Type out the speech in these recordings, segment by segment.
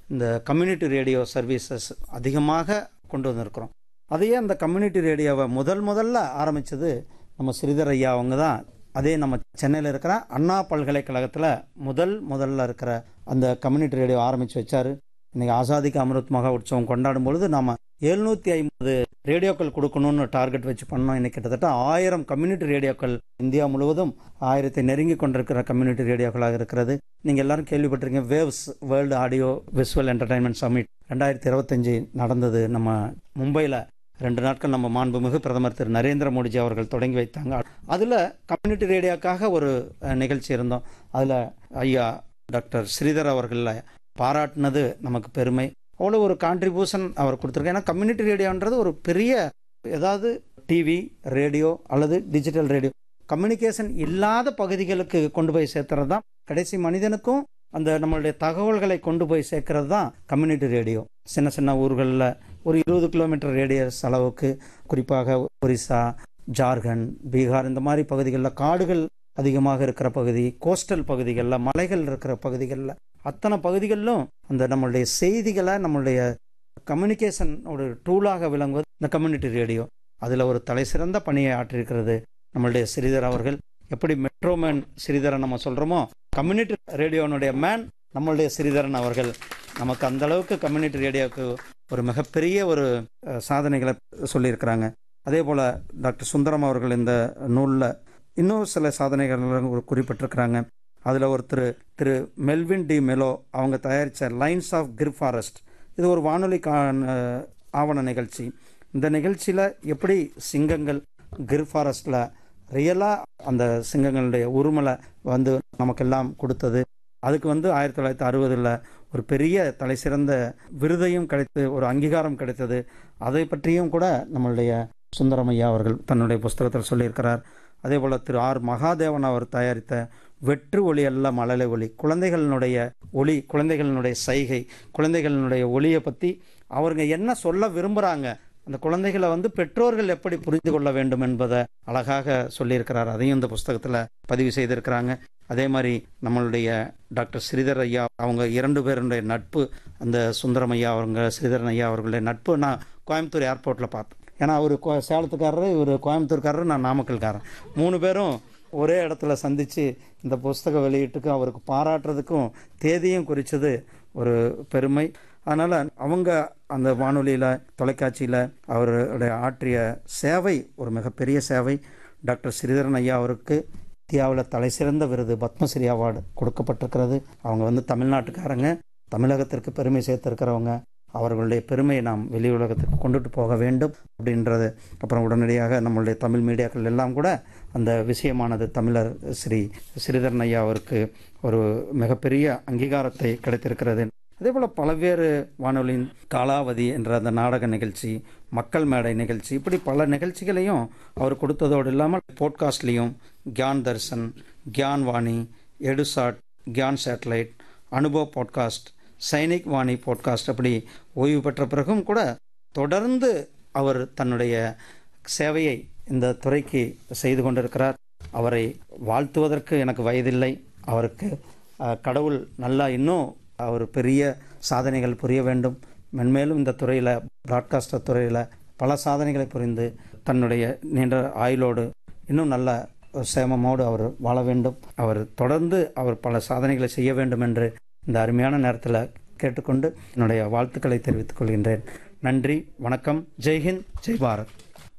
இந்த community radio services அதிகமாக கொண்டு வந்திருக்கிறோம் அதையே அந்த கம்யூனிட்டி ரேடியோவை முதல் முதல்ல ஆரம்பித்தது நம்ம ஸ்ரீதர் ஐயா அவங்க தான் அதே நம்ம சென்னையில் இருக்கிற அண்ணா பல்கலைக்கழகத்தில் முதல் முதல்ல இருக்கிற அந்த கம்யூனிட்டி ரேடியோ ஆரம்பித்து வச்சாரு இன்னைக்கு ஆசாதிக்கு அமிர்த் மகா உற்சவம் கொண்டாடும் பொழுது நாம எழுநூத்தி ஐம்பது ரேடியோக்கள் கொடுக்கணும்னு டார்கெட் வச்சு பண்ணோம் இன்னைக்கு கிட்டத்தட்ட ஆயிரம் கம்யூனிட்டி ரேடியோக்கள் இந்தியா முழுவதும் ஆயிரத்தை நெருங்கி கொண்டிருக்கிற கம்யூனிட்டி ரேடியோக்களாக இருக்கிறது நீங்க எல்லாரும் கேள்விப்பட்டிருக்கீங்க waves world audio visual entertainment summit ரெண்டாயிரத்தி இருபத்தஞ்சு நடந்தது நம்ம மும்பையில் ரெண்டு நாட்கள் நம்ம மாண்புமிகு பிரதமர் திரு நரேந்திர மோடிஜி அவர்கள் தொடங்கி வைத்தாங்க அதில் கம்யூனிட்டி ரேடியோக்காக ஒரு அஹ், நிகழ்ச்சி இருந்தோம் அதில் ஐயா டாக்டர் ஸ்ரீதர் அவர்களை பாராட்டினது நமக்கு பெருமை அவ்வளோ ஒரு கான்ட்ரிபியூஷன் அவர் கொடுத்துருக்காரு ஏன்னா கம்யூனிட்டி ரேடியோன்றது ஒரு பெரிய ஏதாவது டிவி ரேடியோ அல்லது டிஜிட்டல் ரேடியோ கம்யூனிகேஷன் இல்லாத பகுதிகளுக்கு கொண்டு போய் சேர்த்துறது தான் கடைசி மனிதனுக்கும் அந்த நம்மளுடைய தகவல்களை கொண்டு போய் சேர்க்கறது தான் கம்யூனிட்டி ரேடியோ சின்ன சின்ன ஊர்களில் ஒரு இருபது கிலோமீட்டர் ரேடியஸ் அளவுக்கு குறிப்பாக ஒரிசா ஜார்க்கண்ட் பீகார் இந்த மாதிரி பகுதிகளில் காடுகள் அதிகமாக இருக்கிற பகுதி கோஸ்டல் பகுதிகளில் மலைகள் இருக்கிற பகுதிகளில் அத்தனை பகுதிகளிலும் அந்த நம்மளுடைய செய்திகளை நம்மளுடைய கம்யூனிகேஷன் ஒரு டூலாக விளங்குவது இந்த கம்யூனிட்டி ரேடியோ அதில் ஒரு தலை சிறந்த பணியை ஆற்றிருக்கிறது நம்மளுடைய ஸ்ரீதர் அவர்கள் எப்படி மெட்ரோமேன் ஸ்ரீதரன் நம்ம சொல்கிறோமோ கம்யூனிட்டி ரேடியோனுடைய மேன் நம்மளுடைய ஸ்ரீதரன் அவர்கள் நமக்கு அந்த அளவுக்கு கம்யூனிட்டி ரேடியோவுக்கு ஒரு மிகப்பெரிய ஒரு அஹ், சாதனைகளை சொல்லியிருக்கிறாங்க அதே போல் டாக்டர் சுந்தரம் அவர்கள் இந்த நூலில் இன்னும் சில சாதனைகள் குறிப்பிட்டிருக்கிறாங்க அதில் ஒருத்தர் திரு மெல்வின் டி மெலோ அவங்க தயாரித்த லைன்ஸ் ஆஃப் கிர் ஃபாரஸ்ட் இது ஒரு வானொலி கா- அஹ், ஆவண நிகழ்ச்சி இந்த நிகழ்ச்சியில் எப்படி சிங்கங்கள் கிர் ஃபாரஸ்டில் ரியலாக அந்த சிங்கங்களுடைய உருமலை வந்து நமக்கெல்லாம் கொடுத்தது அதுக்கு வந்து ஆயிரத்தி தொள்ளாயிரத்தி அறுபதில் ஒரு பெரிய தலை சிறந்த விருதையும் கிடைத்து ஒரு அங்கீகாரம் கிடைத்தது அதை பற்றியும் கூட நம்மளுடைய சுந்தரமையா அவர்கள் தன்னுடைய புஸ்தகத்தில் சொல்லியிருக்கிறார் அதே போல் திரு ஆர் மகாதேவன் அவர் தயாரித்த வெற்று ஒளி அல்ல மழலை ஒளி குழந்தைகளினுடைய ஒளி குழந்தைகளினுடைய சைகை குழந்தைகளினுடைய ஒளியை பற்றி அவருங்க என்ன சொல்ல விரும்புகிறாங்க அந்த குழந்தைகளை வந்து பெற்றோர்கள் எப்படி புரிந்து கொள்ள வேண்டும் என்பதை அழகாக சொல்லியிருக்கிறார் அதையும் இந்த புஸ்தகத்தில் பதிவு செய்திருக்கிறாங்க அதே மாதிரி நம்மளுடைய டாக்டர் ஸ்ரீதர் ஐயா அவங்க இரண்டு பேருடைய நட்பு அந்த சுந்தரம் ஐயா அவங்க ஸ்ரீதரன் ஐயா அவர்களுடைய நட்பு நான் கோயம்புத்தூர் ஏர்போர்ட்டில் பார்த்தேன் ஏன்னா அவர் கோ- சேலத்துக்காரரு இவர் கோயம்புத்தூர்காரரு நான் நாமக்கல்காரன் மூணு பேரும் ஒரே இடத்துல சந்தித்து இந்த புஸ்தக வெளியீட்டுக்கும் அவருக்கு பாராட்டுறதுக்கும் தேதியும் குறித்தது ஒரு பெருமை அதனால் அவங்க அந்த வானொலியில் தொலைக்காட்சியில் அவருடைய ஆற்றிய சேவை ஒரு மிகப்பெரிய சேவை டாக்டர் ஸ்ரீதரன் ஐயா அவருக்கு இந்தியாவில் தலைசிறந்த விருது பத்மஸ்ரீ அவார்டு கொடுக்கப்பட்டிருக்கிறது அவங்க வந்து தமிழ்நாட்டுக்காரங்க தமிழகத்திற்கு பெருமை சேர்த்திருக்கிறவங்க அவர்களுடைய பெருமையை நாம் வெளி உலகத்துக்கு கொண்டுட்டு போக வேண்டும் அப்படின்றது அப்புறம் உடனடியாக நம்மளுடைய தமிழ் மீடியாக்கள் எல்லாம் கூட அந்த விஷயமானது தமிழர் ஸ்ரீ ஸ்ரீதரன் ஐயா அவருக்கு ஒரு மிகப்பெரிய அங்கீகாரத்தை கிடைத்திருக்கிறது அதே போல் பல்வேறு வானொலியின் காலாவதி என்ற அந்த நாடக நிகழ்ச்சி மக்கள் மேடை நிகழ்ச்சி இப்படி பல நிகழ்ச்சிகளையும் அவர் கொடுத்ததோடு இல்லாமல் போட்காஸ்ட்லேயும் Gyan Darshan Gyan Vani Edusat Gyan satellite Anubhav podcast Sainik Vani podcast அப்படி ஓய்வு பெற்ற பிறகும் கூட தொடர்ந்து அவர் தன்னுடைய சேவையை இந்த துறைக்கு செய்து கொண்டிருக்கிறார் அவரை வாழ்த்துவதற்கு எனக்கு வயதில்லை அவருக்கு அஹ், கடவுள் நல்லா இன்னும் அவர் பெரிய சாதனைகள் புரிய வேண்டும் மென்மேலும் இந்த துறையில் பிராட்காஸ்டர் துறையில் பல சாதனைகளை புரிந்து தன்னுடைய நீண்ட ஆயுளோடு இன்னும் நல்ல சேமமோடு அவர் வாழ வேண்டும் அவர் தொடர்ந்து அவர் பல சாதனைகளை செய்ய வேண்டும் என்று இந்த அருமையான நேரத்தில் கேட்டுக்கொண்டு என்னுடைய வாழ்த்துக்களை தெரிவித்துக் கொள்கின்றேன் நன்றி வணக்கம் ஜெய்ஹிந்த் ஜெய் பாரத்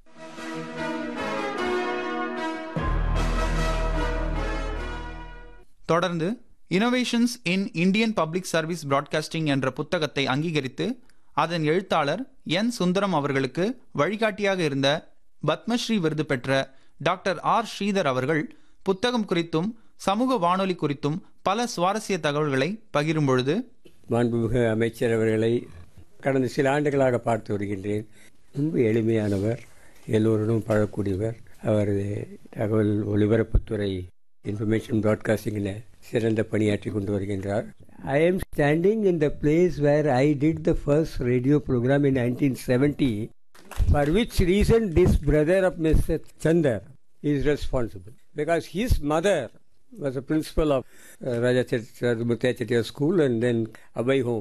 தொடர்ந்து innovations in Indian public service broadcasting என்ற புத்தகத்தை அங்கீகரித்து அதன் எழுத்தாளர் என் சுந்தரம் அவர்களுக்கு வழிகாட்டியாக இருந்த பத்மஸ்ரீ விருது பெற்ற டாக்டர் ஆர் ஸ்ரீதர் அவர்கள் புத்தகம் குறித்தும் சமூக வானொலி குறித்தும் பல சுவாரஸ்ய தகவல்களை பகிரும் பொழுது மாண்புமிகு அமைச்சர் அவர்களை கடந்த சில ஆண்டுகளாக பார்த்து வருகின்றேன் ரொம்ப எளிமையானவர் எல்லோருடன் பழக்கூடியவர் அவர் தகவல் ஒலிபரப்புத்துறை இன்ஃபர்மேஷன் ப்ராட்காஸ்டிங்கில் சிறந்த பணியாற்றி கொண்டு வருகின்றார் I am standing in the place where I did the first radio programme in nineteen seventy for which reason this brother of Mr. Chandar is responsible. Because his mother was a principal of uh, Raja Chet- Mutya Chettiar School and then Abhay Home.